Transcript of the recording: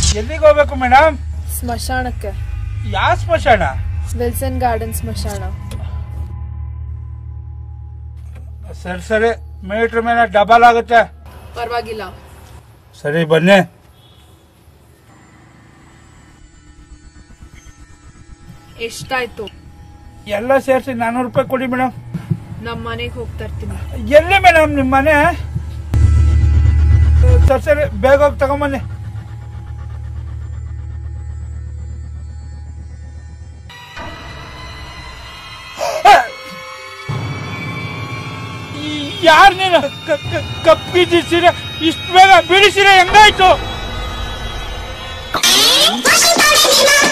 ಎಲ್ಲಿಗೆ ಹೋಗ್ಬೇಕು ಮೇಡಮ್ ಸ್ಮಶಾನಕ್ಕೆ ಯಾವ ಸ್ಮಶಾನ ವಿಲ್ಸನ್ ಗಾರ್ಡನ್ ಸ್ಮಶಾನ ಸರಿ ಸರಿ ಮೀಟ್ರ್ ಮೇಲೆ ಡಬಲ್ ಆಗುತ್ತೆ ಪರವಾಗಿಲ್ಲ ಸರಿ ಬನ್ನಿ ಎಷ್ಟಾಯ್ತು ಎಲ್ಲ ಸೇರಿಸಿ ನಾನ್ನೂರು ರೂಪಾಯಿ ಕೊಡಿ ಮೇಡಮ್ ನಮ್ಮ ಮನೆಗೆ ಹೋಗ್ತಾ ಇರ್ತೀನಿ ಎಲ್ಲಿ ಮೇಡಮ್ ನಿಮ್ಮ ಮನೆ ಸರಿ ಸರಿ ಬೇಗ ಹೋಗಿ ತಗೊಂಬನ್ನಿ ಯಾರು ನೀನು ಕಪ್ಪಿದ್ದಿ ಸೀರೆ ಇಷ್ಟು ಬೇಗ ಬಿಡಿಸಿರೆ ಹೆಂಗಾಯ್ತು Washington,